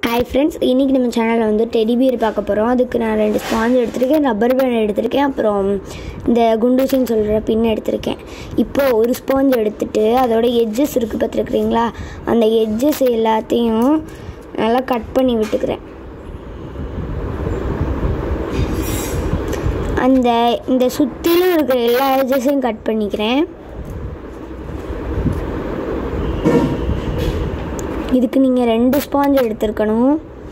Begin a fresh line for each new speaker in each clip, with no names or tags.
hi friends இன்றைக்கி நம்ம சேனலில் வந்து டெடி பியர் பார்க்க போகிறோம் அதுக்கு நான் ரெண்டு ஸ்பாஞ்ச் எடுத்திருக்கேன் ரப்பர் பேண்ட் எடுத்திருக்கேன் அப்புறம் இந்த குண்டூசின்னு சொல்கிற பின் எடுத்திருக்கேன் இப்போது ஒரு ஸ்பாஞ்ச் எடுத்துட்டு அதோட எட்ஜஸ் இருக்குது பார்த்துருக்குறீங்களா அந்த எட்ஜஸ் எல்லாத்தையும் நல்லா கட் பண்ணி விட்டுக்கிறேன் அந்த இந்த சுற்றிலும் இருக்கிற எல்லா எட்ஜஸையும் கட் பண்ணிக்கிறேன் இதுக்கு நீங்கள் ரெண்டு ஸ்பாஞ்ச் எடுத்துருக்கணும்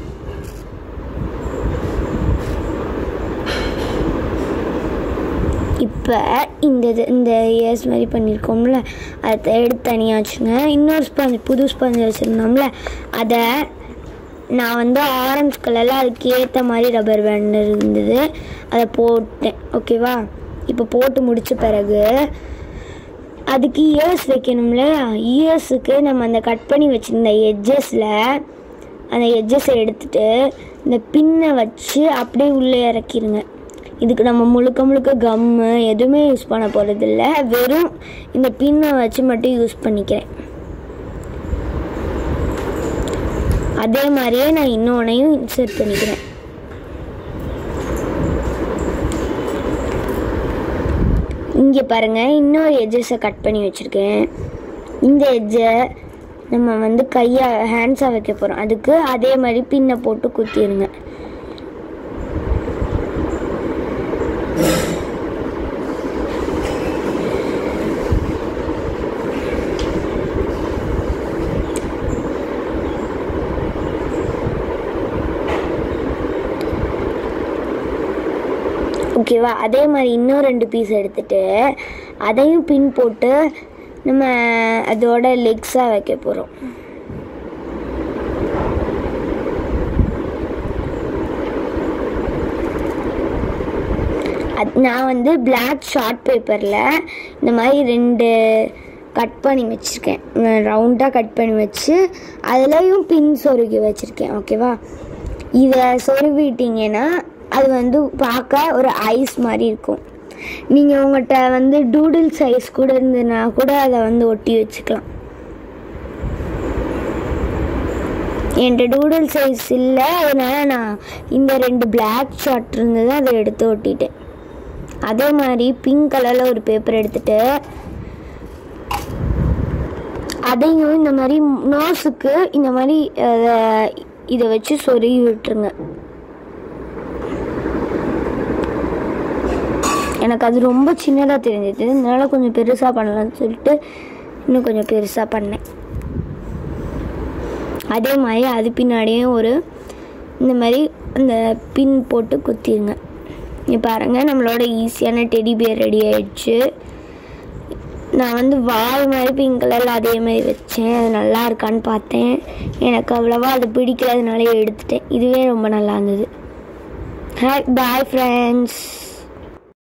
இப்போ இந்த இது இந்த இயர்ஸ் மாதிரி பண்ணியிருக்கோம்ல அதை எடுத்து தனியாக வச்சுங்க இன்னொரு ஸ்பாஞ்ச் புது ஸ்பாஞ்ச் வச்சுருந்தோம்ல அதை நான் வந்து ஆரஞ்சு கலரில் அதுக்கு ஏற்ற மாதிரி ரப்பர் பேண்ட் இருந்தது அதை போட்டேன் ஓகேவா இப்போ போட்டு முடித்த பிறகு அதுக்கு இயர்ஸ் வைக்கணும்ல இயர்ஸுக்கு நம்ம அந்த கட் பண்ணி வச்சுருந்த எட்ஜஸில் அந்த எட்ஜஸை எடுத்துட்டு இந்த பின்னை வச்சு அப்படியே உள்ளே இறக்கிடுங்க இதுக்கு நம்ம முழுக்க முழுக்க கம்மு எதுவுமே யூஸ் பண்ண போகிறதில்ல வெறும் இந்த பின்னை வச்சு மட்டும் யூஸ் பண்ணிக்கிறேன் அதே மாதிரியே நான் இன்னொன்னையும் இன்சர்ட் பண்ணிக்கிறேன் இங்கே பாருங்கள் இன்னொரு எட்ஜஸை கட் பண்ணி வச்சுருக்கேன் இந்த எட்ஜை நம்ம வந்து கையை ஹேண்ட்ஸாக வைக்க போகிறோம் அதுக்கு அதே மாதிரி பின்னை போட்டு குத்திடுங்க ஓகேவா அதே மாதிரி இன்னும் ரெண்டு பீஸ் எடுத்துட்டு அதையும் பின் போட்டு நம்ம அதோட லெக்ஸாக வைக்க போகிறோம் அது நான் வந்து பிளாக் ஷார்ட் பேப்பரில் இந்த மாதிரி ரெண்டு கட் பண்ணி வச்சுருக்கேன் ரவுண்டாக கட் பண்ணி வச்சு அதுலேயும் பின் சொருகி வச்சுருக்கேன் ஓகேவா இதை சொருவிட்டிங்கன்னா அது வந்து பார்க்க ஒரு ஐஸ் மாதிரி இருக்கும் நீங்கள் உங்கள்கிட்ட வந்து டூடில் சைஸ் கூட இருந்ததுன்னா கூட அதை வந்து ஒட்டி வச்சுக்கலாம் என்கிட்ட டூடில் சைஸ் இல்லை அதனால நான் இந்த ரெண்டு பிளாக் ஷார்ட் இருந்தது அதை எடுத்து ஒட்டிட்டேன் அதே மாதிரி பிங்க் கலரில் ஒரு பேப்பர் எடுத்துட்டு அதையும் இந்த மாதிரி நோஸுக்கு இந்த மாதிரி இதை வச்சு சொருகி விட்டுருங்க எனக்கு அது ரொம்ப சின்னதாக தெரிஞ்சது அதனால கொஞ்சம் பெருசாக பண்ணலாம்னு சொல்லிட்டு இன்னும் கொஞ்சம் பெருசாக பண்ணேன் அதே மாதிரி அது பின்னாடியும் ஒரு இந்த மாதிரி அந்த பின் போட்டு குத்திடுங்க இங்கே பாருங்கள் நம்மளோட ஈஸியான டெடி பியர் ரெடி ஆயிடுச்சு நான் வந்து வால் மாதிரி பிங்க் கலரில் அதே மாதிரி வச்சேன் அது நல்லா இருக்கான்னு பார்த்தேன் எனக்கு அவ்வளோவா அது பிடிக்கல அதனால எடுத்துட்டேன் இதுவே ரொம்ப நல்லா இருந்தது ஹாய் பாய் ஃப்ரெண்ட்ஸ்